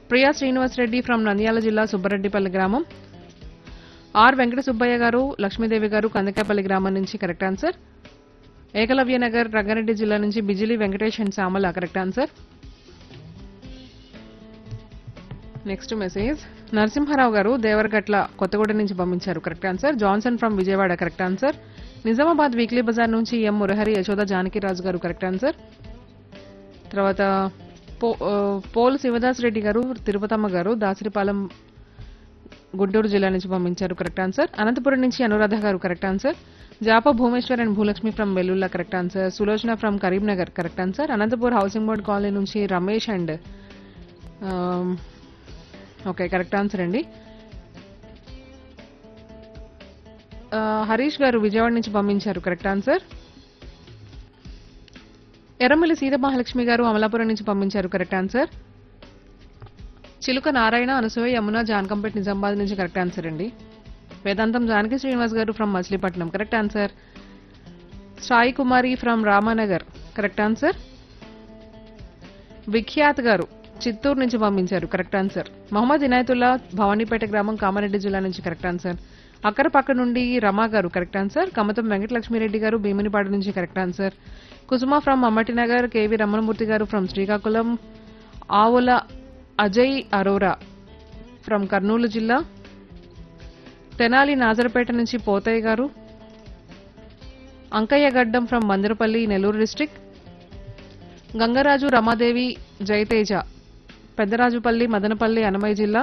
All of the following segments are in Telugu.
ప్రియా శ్రీనివాస్ రెడ్డి ఫ్రమ్ నంద్యాల జిల్లా సుబ్బరెడ్డిపల్లి గ్రామం ఆర్ వెంకట సుబ్బయ్య గారు లక్ష్మీదేవి గారు కందకాపల్లి గ్రామం నుంచి కరెక్ట్ ఆన్సర్ ఏకలవ్య నగర్ రంగారెడ్డి జిల్లా నుంచి Bijili Venkatesh and Samala correct answer next message Narasimharao గారు దేవరగట్ల కొత్తగూడెం నుంచి పంపించారు correct answer Johnson from Vijayawada correct answer Nizamabad weekly bazaar నుంచి ఎం మురహరి యశోద జానకిరాజు గారు కరెక్ట్ ఆన్సర్ తర్వాత పో ఆ, పోల్ శివదాస్ రెడ్డి గారు తిరుపతమ్మ గారు దాసరిపాలెం గుంటూరు జిల్లా నుంచి పంపించారు కరెక్ట్ ఆన్సర్ అనంతపురం నుంచి అనురాధ గారు correct answer Japa Bhumeshwar and Bhulakshmi from Vellulla correct answer Sulochana from Karimnagar correct answer Anantapur housing board colony నుంచి Ramesh and okay correct answer అండి ఆ, హరీష్ గారు విజయవాడ నుంచి పంపించారు కరెక్ట్ ఆన్సర్ ఎర్రమల్లి సీతమహాలక్ష్మి గారు అమలాపురం నుంచి పంపించారు కరెక్ట్ ఆన్సర్ చిలుక నారాయణ అనసూయ యమున జానకంపేట్ నిజామాబాద్ నుంచి కరెక్ట్ ఆన్సర్ అండి వేదాంతం జానకి శ్రీనివాస్ గారు from Machilipatnam correct answer Sai Kumari from Ramanagar correct answer Vikhyat గారు చిత్తూరు నుంచి పంపించారు కరెక్ట్ ఆన్సర్ మహమ్మద్ ఇనాయతుల్లా భవానీపేట గ్రామం కామారెడ్డి జిల్లా నుంచి కరెక్ట్ ఆన్సర్ అక్కర పక్క నుండి రమా గారు కరెక్ట్ ఆన్సర్ కమతం వెంకటలక్ష్మిరెడ్డి గారు భీమునిపాడు నుంచి correct answer Kusuma from Ammatinagar K V Ramanamurthy గారు ఫ్రమ్ శ్రీకాకుళం ఆవుల అజయ్ అరోరా ఫ్రమ్ కర్నూలు జిల్లా తెనాలి నాజరపేట నుంచి పోతయ్య గారు అంకయ్య గడ్డం ఫ్రమ్ మందిరపల్లి నెల్లూరు డిస్టిక్ గంగరాజు రమాదేవి జయతేజ పెద్దరాజుపల్లి మదనపల్లి అనమయ్య జిల్లా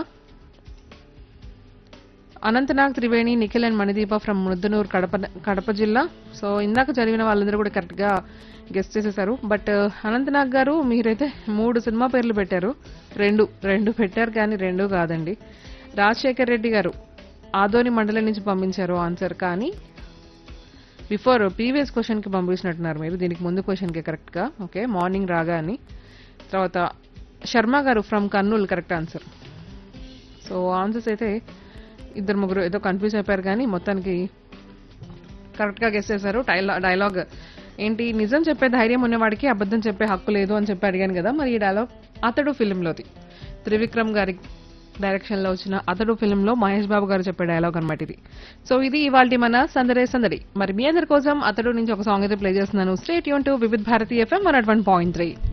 అనంతనాగ్ త్రివేణి నిఖిల్ అండ్ మణిదీప ఫ్రమ్ ముద్దనూరు కడప కడప జిల్లా సో ఇందాక చదివిన వాళ్ళందరూ కూడా కరెక్ట్గా గెస్ట్ చేసేసారు బట్ అనంతనాగ్ గారు మీరైతే మూడు సినిమా పేర్లు పెట్టారు రెండు రెండు పెట్టారు కానీ రెండు కాదండి రాజశేఖర్ రెడ్డి గారు ఆదోని మండలం నుంచి పంపించారు ఆన్సర్ కానీ బిఫోర్ ప్రీవియస్ క్వశ్చన్కి పంపించినట్టున్నారు మీరు దీనికి ముందు క్వశ్చన్కి కరెక్ట్గా ఓకే మార్నింగ్ రాగా అని తర్వాత శర్మ గారు from Kurnool correct answer so answers అయితే ఇద్దరు ముగ్గురు ఏదో కన్ఫ్యూజ్ అయిపోయారు కానీ మొత్తానికి కరెక్ట్గా గెస్ చేశారు డైలా డైలాగ్ ఏంటి నిజం చెప్పే ధైర్యం ఉన్నవాడికి అబద్ధం చెప్పే హక్కు లేదు అని చెప్పి అడిగాను కదా మరి ఈ డైలాగ్ అతడు ఫిలింలోది త్రివిక్రమ్ గారి డైరెక్షన్లో వచ్చిన అతడు ఫిలింలో మహేష్ బాబు గారు చెప్పే డైలాగ్ అనమాట ఇది సో ఇది ఇవాళ మన సందడే సందడి మరి మీ అందరి కోసం అతడు నుంచి ఒక సాంగ్ అయితే ప్లే చేస్తున్నాను స్టేట్ యూన్ to Vividh Bharati FM one at one point three